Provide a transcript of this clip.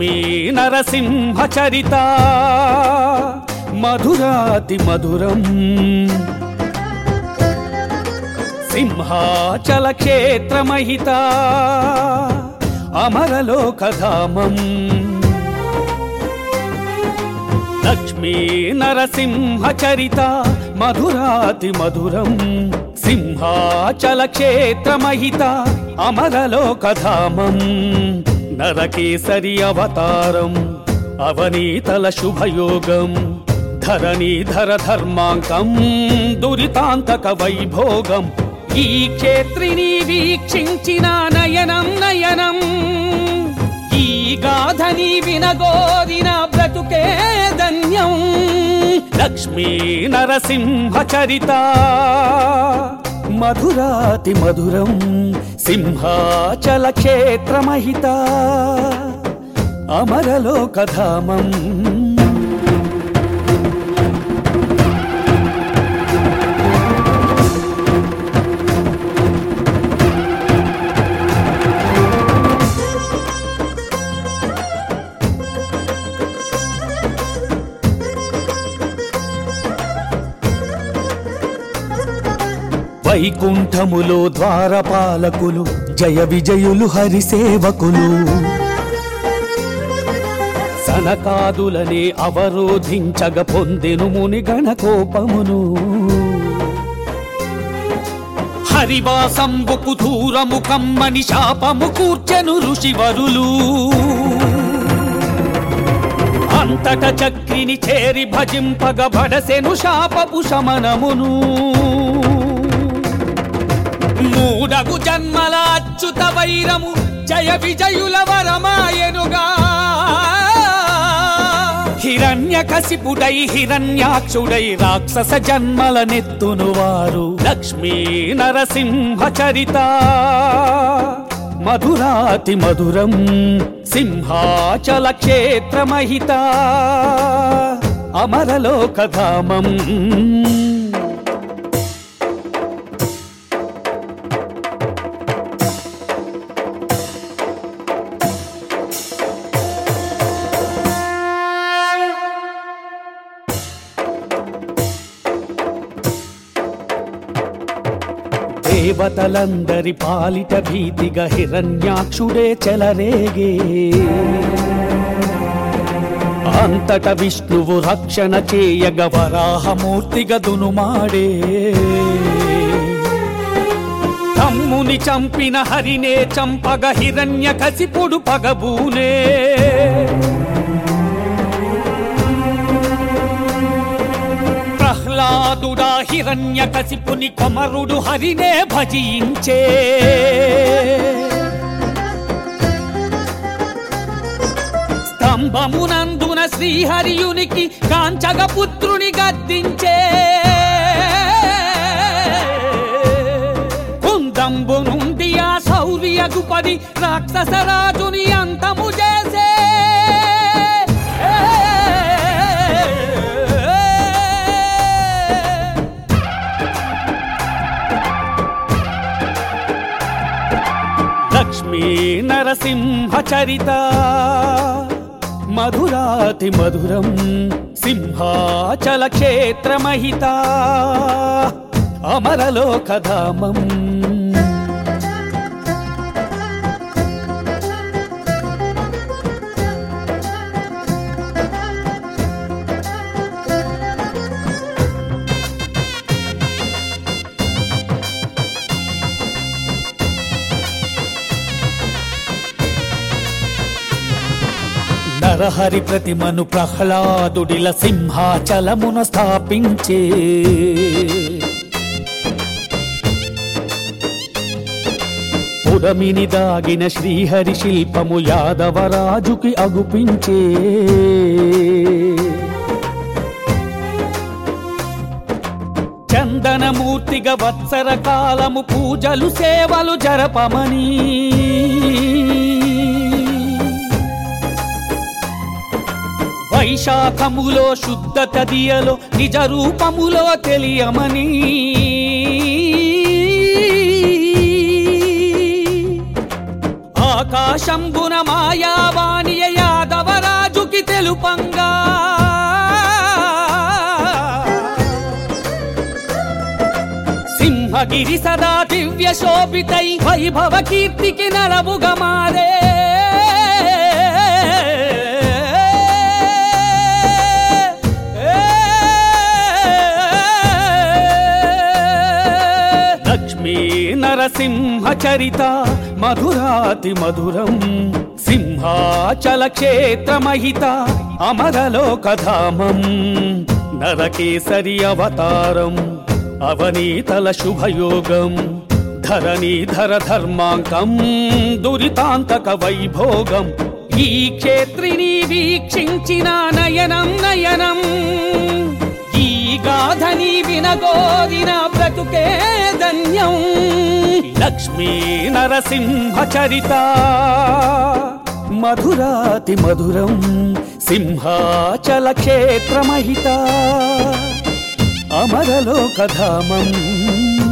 లక్ష్మీ నరసింహ చరిత మధురాతి మధురం సింహాచల క్షేత్రమహిత అమరలోకధామం లక్ష్మీ నరసింహ చరిత మధురాతి మధురం సింహాచల క్షేత్రమహిత అమరలోకధామం నరకేసరి అవతారం అవనీతల శుభయోగం ధరణీధర ధర్మాంకం దురితాంతక వైభోగం ఈ క్షేత్రిని వీక్షించిన నయనం నయనం ఈ గాథని వినగోరిన బ్రతుకే ధన్యం లక్ష్మీ నరసింహ చరిత మధురాతి మధురం సింహాచల క్షేత్రమహిత అమరలోకధామం వైకుంఠములో ద్వారపాలకులు జయ విజయులు హరిసేవకులు సనకాదులనే అవరోధించగ పొందెను మునిగణ కోపమును హరివాసంబుకు దూరము కమ్మని శాపము కూర్చెను ఋషివరులు అంతట చక్రిని చేరి భజింపగ భడసెను శాపపు శమనమును మూడగు జన్మల అచ్యుత వైరము జయ విజయుల వరమాయనుగా హిరణ్య కసిపుడై హిరణ్యాక్షుడై రాక్షస జన్మల నెత్తును వారు లక్ష్మీ నరసింహ చరిత మధురాతి మధురం సింహాచల క్షేత్రమహిత అమరలోకధామం దేవతలందరి పాలిట భీతిగా హిరణ్యాక్షుడే చెలరేగే అంతట విష్ణువు రక్షణ చేయగ వరాహమూర్తిగా దునుమాడే తమ్ముని చంపిన హరినే చంపగ హిరణ్య కసిపుడు పగబూనే ప్రహ్లాదుడా హిరణ్య కసిపుని కొమరుడు హరినే భజించే స్తంభమునందున శ్రీహరియునికి కాంచగ పుత్రుని గద్దించే కుందంబు నుండి ఆ శౌర్యగుపది రాక్షసరాజుని అంతము చేసే లక్ష్మీ నరసింహ చరిత మధురాతి మధురం సింహాచల క్షేత్రమహిత అమరలోకధామం నరహరి ప్రతిమను ప్రహ్లాదుడిల సింహాచలమున స్థాపించే పుడమిని దాగిన శ్రీహరి శిల్పము యాదవరాజుకి అగుపించే చందనమూర్తిగా వత్సర కాలము పూజలు సేవలు జరపమని వైశాఖములో శుద్ధ తదియలో నిజ రూపములో తెలియమని ఆకాశంబున మాయావాణియ యాదవ తెలుపంగా సింహగిరి సదా దివ్య శోభితై వైభవ కీర్తికి నరవుగా మారే లక్ష్మీ నరసింహ చరిత మధురాతి మధురం సింహాచల క్షేత్రమహిత అమరలోకధామం నరకేసరి అవతారం అవనీతల శుభయోగం ధరణీధర ధర్మాంకం దురితాంతక వైభోగం ఈ క్షేత్రిని వీక్షించిన నయనం నయనం ఈ గాథని వినగోరిన బ్రతుకే ధన్యం లక్ష్మీ నరసింహ చరిత మధురాతి మధురం సింహాచల క్షేత్రమహిత అమరలోకధామం